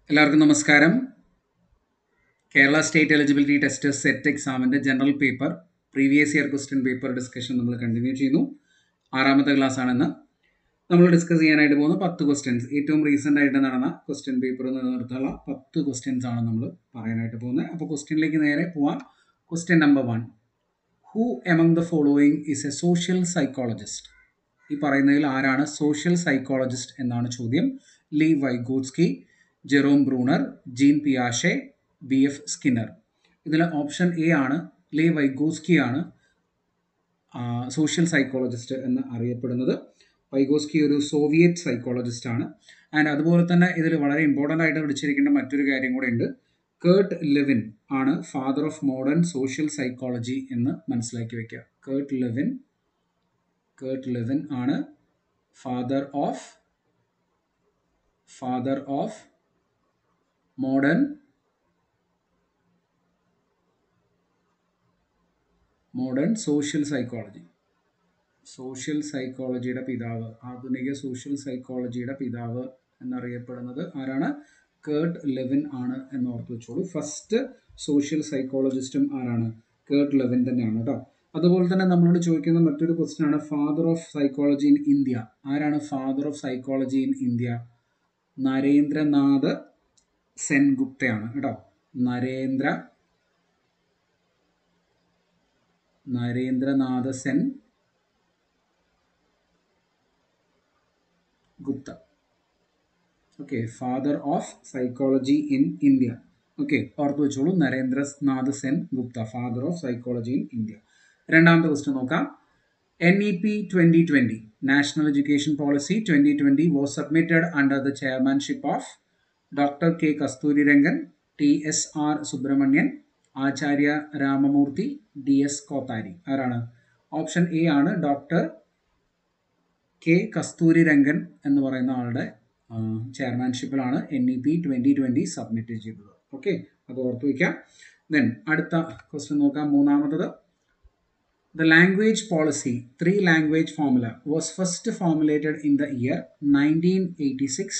എല്ലാവർക്കും നമസ്കാരം Kerala state eligibility test set എക്സാമിൻ്റെ general paper previous year question paper discussion നമ്മൾ കണ്ടിന്യൂ ചെയ്യുന്നു ആറാമത്തെ ക്ലാസ് ആണെന്ന് നമ്മൾ ഡിസ്കസ് ചെയ്യാനായിട്ട് പോകുന്ന പത്ത് ക്വസ്റ്റ്യൻസ് ഏറ്റവും റീസെൻ്റ് ആയിട്ട് നടന്ന ക്വസ്റ്റ്യൻ പേപ്പർ നിലനിർത്തുള്ള പത്ത് ക്വസ്റ്റ്യൻസ് ആണ് നമ്മൾ പറയാനായിട്ട് പോകുന്നത് അപ്പോൾ ക്വസ്റ്റ്യനിലേക്ക് നേരെ പോവാം question number one who among the following is a social psychologist ഈ പറയുന്നതിൽ ആരാണ് സോഷ്യൽ സൈക്കോളജിസ്റ്റ് എന്നാണ് ചോദ്യം Lev Vygotsky Jerome Bruner Jean പിയാഷെ ബി എഫ് സ്കിന്നർ ഇതിൽ ഓപ്ഷൻ എ ആണ് ലേ വൈഗോസ്കി ആണ് സോഷ്യൽ സൈക്കോളജിസ്റ്റ് എന്ന് അറിയപ്പെടുന്നത് വൈഗോസ്കി ഒരു സോവിയറ്റ് സൈക്കോളജിസ്റ്റ് ആണ് ആൻഡ് അതുപോലെ തന്നെ ഇതിൽ വളരെ ഇമ്പോർട്ടൻ്റ് ആയിട്ട് വിളിച്ചിരിക്കേണ്ട മറ്റൊരു കാര്യം കൂടെ ഉണ്ട് കേർട്ട് ലെവിൻ ആണ് father of modern social psychology എന്ന് മനസ്സിലാക്കി വെക്കുക കേർട്ട് ലെവിൻ കേർട്ട് ലെവിൻ ആണ് father of father of modern modern social psychology social സൈക്കോളജിയുടെ പിതാവ് ആധുനിക സോഷ്യൽ സൈക്കോളജിയുടെ പിതാവ് എന്നറിയപ്പെടുന്നത് ആരാണ് കേർട്ട് ലെവിൻ ആണ് എന്ന് ഓർത്ത് വെച്ചോളൂ ഫസ്റ്റ് സോഷ്യൽ സൈക്കോളജിസ്റ്റും ആരാണ് കേർട്ട് ലെവിൻ തന്നെയാണ് കേട്ടോ അതുപോലെ തന്നെ നമ്മളോട് ചോദിക്കുന്ന മറ്റൊരു ക്വസ്റ്റ്യൻ ആണ് father of psychology in India ആരാണ് father of psychology in India Narendranath സെൻഗുപ്തയാണ് കേട്ടോ Narendra Narendranath Sen Gupta okay father of psychology in India okay ഓർത്ത് വെച്ചോളൂ Narendranath Sen Gupta father of psychology in India രണ്ടാമത്തെ ക്വസ്റ്റ്യൻ നോക്കാം N E P twenty twenty national education policy twenty twenty was submitted under the chairmanship of doctor K Kasturirangan T S R Subramanian Acharya Ramamurthy D S Kothari ആരാണ് option A ആണ് doctor K Kasturirangan എന്ന് പറയുന്ന ആളുടെ ചെയർമാൻഷിപ്പിലാണ് N E P twenty twenty submit ചെയ്തത് okay അത് ഓർത്ത് വയ്ക്കാം ദെൻ അടുത്ത ക്വസ്റ്റ്യൻ നോക്കാം മൂന്നാമത്തത് The language policy, three language formula, was first formulated in the year 1986,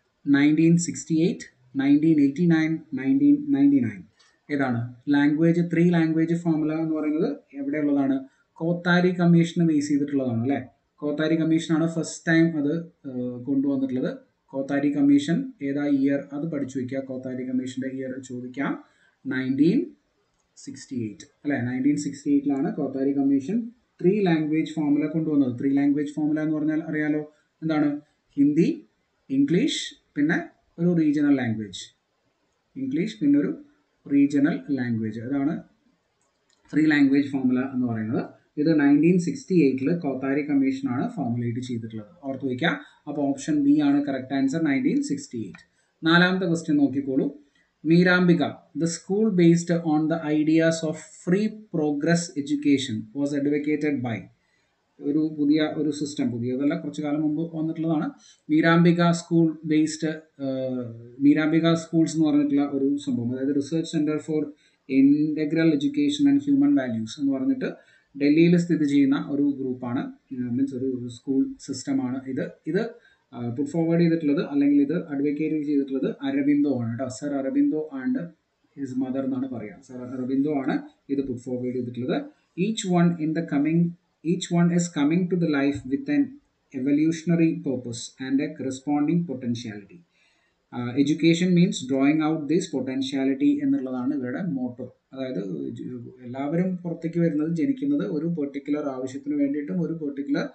1968, 1989, 1999. ഏതാണ് ലാംഗ്വേജ് ത്രീ ലാംഗ്വേജ് ഫോർമുല എന്ന് പറയുന്നത് എവിടെയുള്ളതാണ് കോത്താരി കമ്മീഷന് ബേസ് ചെയ്തിട്ടുള്ളതാണ് അല്ലേ കോത്താരി കമ്മീഷനാണ് ഫസ്റ്റ് ടൈം അത് കൊണ്ടുവന്നിട്ടുള്ളത് കോത്താരി കമ്മീഷൻ ഏതാ ഇയർ അത് പഠിച്ചു വയ്ക്കുക കോത്താരി കമ്മീഷൻ്റെ ഇയർ ചോദിക്കാം നയൻറ്റീൻ സിക്സ്റ്റി എയ്റ്റ് അല്ലേ നയൻറ്റീൻ സിക്സ്റ്റി എയ്റ്റിലാണ് Kothari commission three language formula കൊണ്ടുവന്നത് ത്രീ ലാംഗ്വേജ് ഫോർമുല എന്ന് പറഞ്ഞാൽ അറിയാലോ എന്താണ് ഹിന്ദി ഇംഗ്ലീഷ് പിന്നെ ഒരു റീജിയണൽ ലാംഗ്വേജ് ഇംഗ്ലീഷ് പിന്നെ ഒരു റീജിയണൽ ലാംഗ്വേജ് അതാണ് ത്രീ ലാംഗ്വേജ് ഫോർമുല എന്ന് പറയുന്നത് ഇത് നയൻറ്റീൻ സിക്സ്റ്റി എയ്റ്റിൽ കോത്താരി കമ്മീഷനാണ് ഫോർമുലേറ്റ് ചെയ്തിട്ടുള്ളത് ഓർത്ത് വയ്ക്കുക അപ്പോൾ ഓപ്ഷൻ ബി ആണ് correct answer nineteen sixty eight നാലാമത്തെ ക്വസ്റ്റ്യൻ നോക്കിക്കോളൂ Mirambika the school based on the ideas of free progress education was advocated by ഒരു പുതിയ ഒരു സിസ്റ്റം പുതിയതല്ല കുറച്ച് കാലം മുമ്പ് വന്നിട്ടുള്ളതാണ് Mirambika school based Mirambika schools എന്ന് പറഞ്ഞിട്ടുള്ള ഒരു സംഭവം അതായത് research centre for integral education and human values എന്ന് പറഞ്ഞിട്ട് ഡൽഹിയിൽ സ്ഥിതി ചെയ്യുന്ന ഒരു ഗ്രൂപ്പാണ് മീൻസ് ഒരു സ്കൂൾ സിസ്റ്റമാണ് ഇത് ഇത് പുട്ട് ഫോർവേഡ് ചെയ്തിട്ടുള്ളത് അല്ലെങ്കിൽ ഇത് അഡ്വക്കേറ്റ് ചെയ്തിട്ടുള്ളത് അരബിന്ദോ ആണ് കേട്ടോ sir Aurobindo and his mother എന്നാണ് പറയുക സർ അരബിന്ദോ ആണ് ഇത് പുട്ട് ഫോർവേഡ് ചെയ്തിട്ടുള്ളത് each one in the coming each one is coming to the life with an evolutionary purpose and a corresponding potentiality education means drawing out this potentiality എന്നുള്ളതാണ് ഇവരുടെ motto അതായത് എല്ലാവരും പുറത്തേക്ക് വരുന്നത് ജനിക്കുന്നത് ഒരു പെർട്ടിക്കുലർ ആവശ്യത്തിന് വേണ്ടിയിട്ടും ഒരു പെർട്ടിക്കുലർ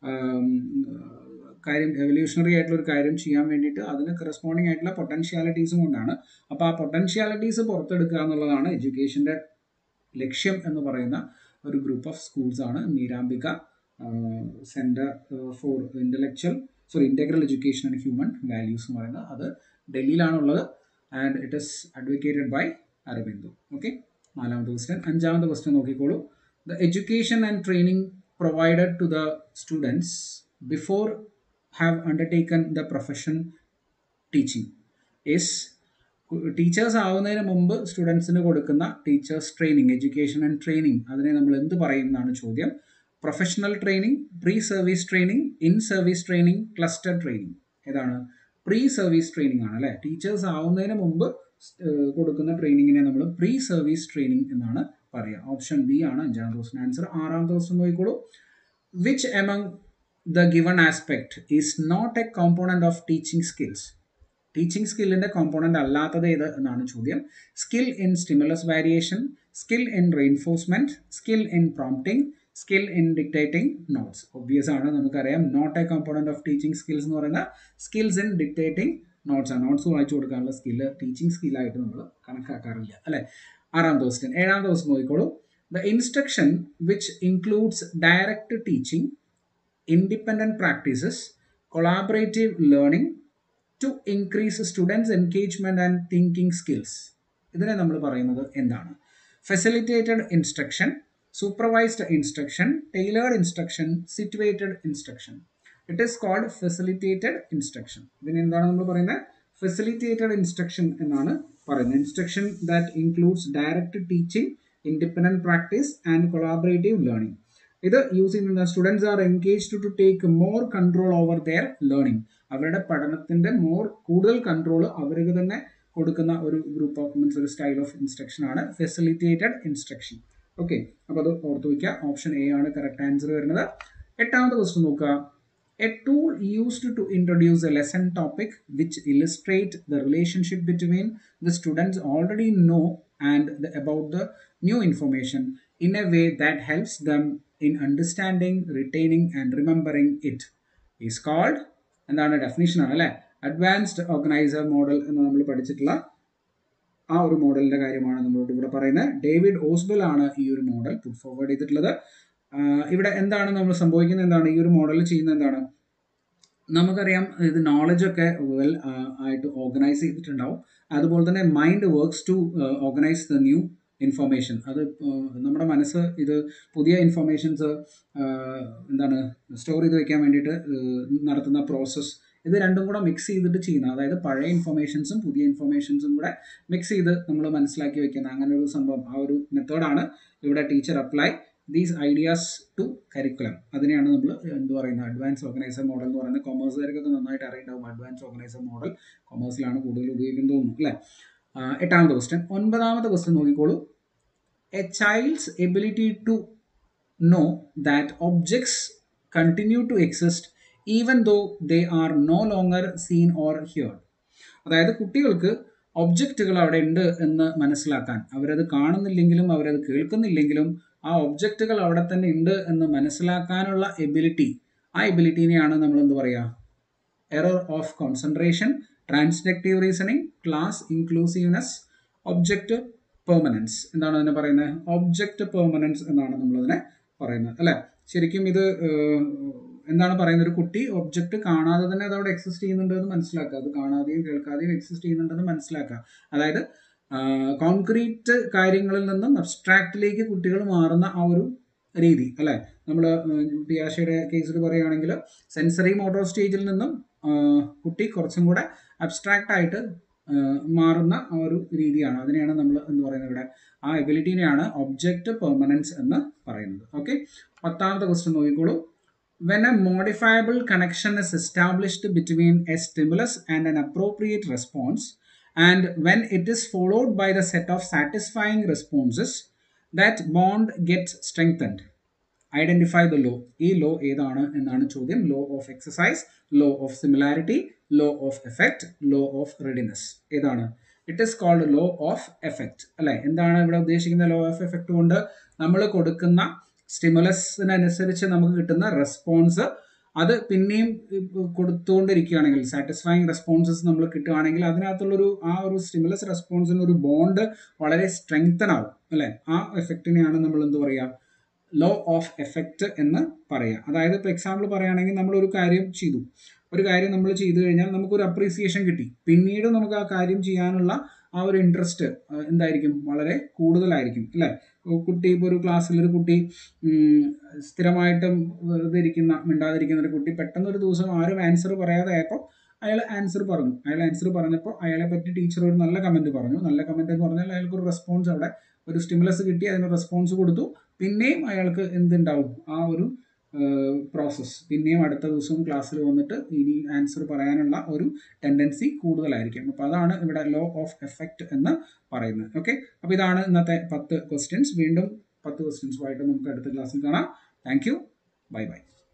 കാര്യം എവല്യൂഷണറി ആയിട്ടുള്ള ഒരു കാര്യം ചെയ്യാൻ വേണ്ടിയിട്ട് അതിന് കറസ്പോണ്ടിങ് ആയിട്ടുള്ള പൊട്ടൻഷ്യാലിറ്റീസും കൊണ്ടാണ് അപ്പോൾ ആ പൊട്ടൻഷ്യാലിറ്റീസ് പുറത്തെടുക്കുക എന്നുള്ളതാണ് എഡ്യൂക്കേഷൻ്റെ ലക്ഷ്യം എന്ന് ഒരു ഗ്രൂപ്പ് ഓഫ് സ്കൂൾസ് ആണ് Mirambika centre for intellectual sorry integral education and human values എന്ന് പറയുന്നത് അത് ഡൽഹിയിലാണുള്ളത് and it is advocated by Aurobindo okay നാലാമത്തെ ക്വസ്റ്റ്യൻ അഞ്ചാമത്തെ ക്വസ്റ്റ്യൻ നോക്കിക്കോളൂ the education and training provided to the students before have undertaken the profession teaching is teachers ആവുന്നതിന് മുമ്പ് സ്റ്റുഡൻസിന് കൊടുക്കുന്ന teachers training education and training അതിനെ നമ്മൾ എന്ത് പറയും എന്നാണ് ചോദ്യം professional training pre service training in service training cluster training ഏതാണ് പ്രീ സർവീസ് ട്രെയിനിങ് ആണ് അല്ലേ ടീച്ചേഴ്സ് ആവുന്നതിന് മുമ്പ് കൊടുക്കുന്ന ട്രെയിനിങ്ങിനെ നമ്മൾ പ്രീ സർവീസ് ട്രെയിനിങ് എന്നാണ് പറയുക ഓപ്ഷൻ ബി ആണ് അഞ്ചാമത്തെ ക്വസ്റ്റൻ ആൻസർ ആറാമത്തെ ക്വസ്റ്റൻ നോക്കിക്കോളൂ which among the given aspect is not a component of teaching skills teaching സ്കില്ലിന്റെ കോമ്പോണന്റ് അല്ലാത്തത് ഏത് എന്നാണ് ചോദ്യം skill in stimulus variation skill in reinforcement skill in prompting skill in dictating notes obvious ആണ് നമുക്കറിയാം not a component of teaching skills എന്ന് പറയുന്ന skills in dictating notes ആണ് നോട്ട്സ് വായിച്ചു കൊടുക്കാനുള്ള സ്കില്ല് ടീച്ചിങ് സ്കില്ലായിട്ട് നമ്മൾ കണക്കാക്കാറില്ല അല്ലെ ആറാം ക്വസ്റ്റ്യൻ ഏഴാം ദിവസം നോക്കിക്കോളൂ the instruction which includes direct teaching independent practices collaborative learning to increase students engagement and thinking skills ഇതിനെ നമ്മൾ പറയുന്നത് എന്താണ് facilitated instruction supervised instruction tailored instruction situated instruction it is called facilitated instruction ഇതിന് എന്താണ് നമ്മൾ പറയുന്നത് ഫെസിലിറ്റേറ്റഡ് ഇൻസ്ട്രക്ഷൻ എന്നാണ് പറയുന്നത് instruction that includes direct teaching independent practice and collaborative learning ഇത് യൂസ് ചെയ്യുന്ന students are engaged to take more control over their learning അവരുടെ പഠനത്തിന്റെ മോർ കൂടുതൽ കൺട്രോൾ അവർക്ക് തന്നെ കൊടുക്കുന്ന ഒരു ഗ്രൂപ്പ് ഓഫ് മീൻസ് ഒരു സ്റ്റൈൽ ഓഫ് ഇൻസ്ട്രക്ഷൻ ആണ് ഫെസിലിറ്റേറ്റഡ് ഇൻസ്ട്രക്ഷൻ ഓക്കെ അപ്പോൾ അത് ഓർത്ത് വയ്ക്കുക ഓപ്ഷൻ എ ആണ് കറക്റ്റ് ആൻസർ വരുന്നത് എട്ടാമത്തെ ക്വസ്റ്റ്യൻ നോക്കുക a tool used to introduce a lesson topic which illustrate the relationship between the students already know and about the new information in a way that helps them in understanding retaining and remembering it is called എന്താണ് definition ആണ് അല്ലേ advanced organiser model എന്ന് നമ്മൾ പഠിച്ചിട്ടുള്ള ആ ഒരു മോഡലിന്റെ കാര്യമാണ് നമ്മളോട് ഇവിടെ പറയുന്നത് ഡേവിഡ് ഓസ്ബൽ ആണ് ഈ ഒരു മോഡൽ പുട്ട് ഫോർവേഡ് ചെയ്തിട്ടുള്ളത് ഇവിടെ എന്താണ് നമ്മൾ സംഭവിക്കുന്നത് എന്താണ് ഈ ഒരു മോഡൽ ചെയ്യുന്നത് എന്താണ് നമുക്കറിയാം ഇത് നോളജ് ഒക്കെ വെൽ ആയിട്ട് ഓർഗനൈസ് ചെയ്തിട്ടുണ്ടാവും അതുപോലെ തന്നെ mind works to organise the new information അത് നമ്മുടെ മനസ്സ് ഇത് പുതിയ ഇൻഫർമേഷൻസ് എന്താണ് സ്റ്റോർ ചെയ്ത് വെക്കാൻ വേണ്ടിയിട്ട് നടത്തുന്ന പ്രോസസ്സ് ഇത് രണ്ടും കൂടെ മിക്സ് ചെയ്തിട്ട് ചെയ്യുന്ന അതായത് പഴയ ഇൻഫർമേഷൻസും പുതിയ ഇൻഫർമേഷൻസും കൂടെ മിക്സ് ചെയ്ത് നമ്മൾ മനസ്സിലാക്കി വെക്കുന്ന അങ്ങനെ ഒരു സംഭവം ആ ഒരു മെത്തേഡാണ് ഇവിടെ teacher apply these ideas to curriculum അതിനെയാണ് നമ്മൾ എന്ത് പറയുന്നത് അഡ്വാൻസ് ഓർഗനൈസർ മോഡൽ എന്ന് പറയുന്നത് കൊമേഴ്സുകാർക്കൊക്കെ നന്നായിട്ട് അറിയുണ്ടാവും അഡ്വാൻസ് ഓർഗനൈസർ മോഡൽ കൊമേഴ്സിലാണ് കൂടുതൽ ഉപയോഗിക്കുന്നത് തോന്നുന്നു അല്ലേ എട്ടാമത്തെ ക്വസ്റ്റ്യൻ ഒൻപതാമത്തെ ക്വസ്റ്റ്യൻ നോക്കിക്കോളൂ a child's ability to know that objects continue to exist even though they are no longer seen or heard അതായത് കുട്ടികൾക്ക് ഒബ്ജക്റ്റുകൾ അവിടെ ഉണ്ട് എന്ന് മനസ്സിലാക്കാൻ അവരത് കാണുന്നില്ലെങ്കിലും അവരത് കേൾക്കുന്നില്ലെങ്കിലും ആ ഒബ്ജക്റ്റുകൾ അവിടെ തന്നെ ഉണ്ട് എന്ന് മനസ്സിലാക്കാനുള്ള എബിലിറ്റി ആ എബിലിറ്റീനെയാണ് നമ്മൾ എന്ത് പറയുക error of concentration transductive reasoning class inclusiveness object permanence എന്താണ് അതിനെ പറയുന്നത് ഒബ്ജക്റ്റ് പെർമനൻസ് എന്നാണ് നമ്മളതിനെ പറയുന്നത് അല്ലേ ശരിക്കും ഇത് എന്താണ് പറയുന്നത് ഒരു കുട്ടി ഒബ്ജക്റ്റ് കാണാതെ തന്നെ അത് അവിടെ എക്സിസ്റ്റ് ചെയ്യുന്നുണ്ട് എന്ന് മനസ്സിലാക്കുക അത് കാണാതെയും കേൾക്കാതെയും എക്സിസ്റ്റ് ചെയ്യുന്നുണ്ടെന്ന് മനസ്സിലാക്കുക അതായത് കോൺക്രീറ്റ് കാര്യങ്ങളിൽ നിന്നും അബ്സ്ട്രാക്റ്റിലേക്ക് കുട്ടികൾ മാറുന്ന ആ ഒരു രീതി അല്ലേ നമ്മൾ ഡിയാഷയുടെ കേസിൽ പറയുകയാണെങ്കിൽ സെൻസറി മോട്ടോർ സ്റ്റേജിൽ നിന്നും കുട്ടി കുറച്ചും കൂടെ അബ്സ്ട്രാക്റ്റ് ആയിട്ട് മാറുന്ന ആ ഒരു രീതിയാണ് അതിനെയാണ് നമ്മൾ എന്ന് പറയുന്നത് ഇവിടെ ആ എബിലിറ്റീനെയാണ് ഒബ്ജക്റ്റ് പെർമനൻസ് എന്ന് പറയുന്നത് ഓക്കെ പത്താമത്തെ ക്വസ്റ്റ്യൻ നോക്കിക്കോളൂ when a modifiable connection is established between a stimulus and an appropriate response and when it is followed by the set of satisfying responses that bond gets strengthened identify the law ഈ law ഏതാണ് എന്നാണ് ചോദ്യം law of exercise law of similarity law of effect law of readiness ഏതാണ് it is called law of effect അല്ലെ എന്താണ് ഇവിടെ ഉദ്ദേശിക്കുന്ന law of effect കൊണ്ട് നമ്മൾ കൊടുക്കുന്ന സ്റ്റിമുലസിനനുസരിച്ച് നമുക്ക് കിട്ടുന്ന റെസ്പോൺസ് അത് പിന്നെയും കൊടുത്തുകൊണ്ടിരിക്കുകയാണെങ്കിൽ സാറ്റിസ്ഫൈങ് റെസ്പോൺസസ് നമ്മൾ കിട്ടുകയാണെങ്കിൽ അതിനകത്തുള്ളൊരു ആ ഒരു സ്റ്റിമുലസ് റെസ്പോൺസിന് ഒരു ബോണ്ട് വളരെ സ്ട്രെങ്തൻ ആവും അല്ലെ ആ എഫക്റ്റിനെയാണ് നമ്മൾ എന്ത് പറയുക ലോ ഓഫ് എഫക്റ്റ് എന്ന് പറയാം അതായത് ഇപ്പോൾ എക്സാമ്പിൾ പറയുകയാണെങ്കിൽ നമ്മൾ ഒരു കാര്യം ചെയ്തു ഒരു കാര്യം നമ്മൾ ചെയ്തു കഴിഞ്ഞാൽ നമുക്കൊരു അപ്രീസിയേഷൻ കിട്ടി പിന്നീട് നമുക്ക് ആ കാര്യം ചെയ്യാനുള്ള ആ ഒരു ഇൻട്രസ്റ്റ് എന്തായിരിക്കും വളരെ കൂടുതലായിരിക്കും അല്ലേ കുട്ടി ഇപ്പോൾ ഒരു ക്ലാസ്സിൽ ഒരു കുട്ടി സ്ഥിരമായിട്ടും വെറുതെ ഇരിക്കുന്ന മിണ്ടാതിരിക്കുന്ന ഒരു കുട്ടി പെട്ടെന്ന് ഒരു ദിവസം ആരും ആൻസർ പറയാതെ ആയപ്പോൾ അയാൾ ആൻസർ പറഞ്ഞു അയാൾ ആൻസർ പറഞ്ഞപ്പോൾ അയാളെ പറ്റി ടീച്ചർ ഒരു നല്ല കമൻറ്റ് പറഞ്ഞു നല്ല കമൻറ്റ് എന്ന് പറഞ്ഞാൽ അയാൾക്ക് ഒരു റെസ്പോൺസ് അവിടെ ഒരു സ്റ്റിമുലസ് കിട്ടി അതിന് റെസ്പോൺസ് കൊടുത്തു പിന്നെയും അയാൾക്ക് എന്തുണ്ടാവും ആ ഒരു പ്രോസസ്സ് പിന്നെയും അടുത്ത ദിവസവും ക്ലാസ്സിൽ വന്നിട്ട് ഇനി ആൻസർ പറയാനുള്ള ഒരു ടെൻഡൻസി കൂടുതലായിരിക്കും അപ്പോൾ അതാണ് ഇവിടെ ലോ ഓഫ് എഫക്റ്റ് എന്ന് പറയുന്നത് ഓക്കെ അപ്പോൾ ഇതാണ് ഇന്നത്തെ പത്ത് ക്വസ്റ്റ്യൻസ് വീണ്ടും പത്ത് ക്വസ്റ്റ്യൻസുമായിട്ട് നമുക്ക് അടുത്ത ക്ലാസ്സിൽ കാണാം താങ്ക് യു ബൈ ബൈ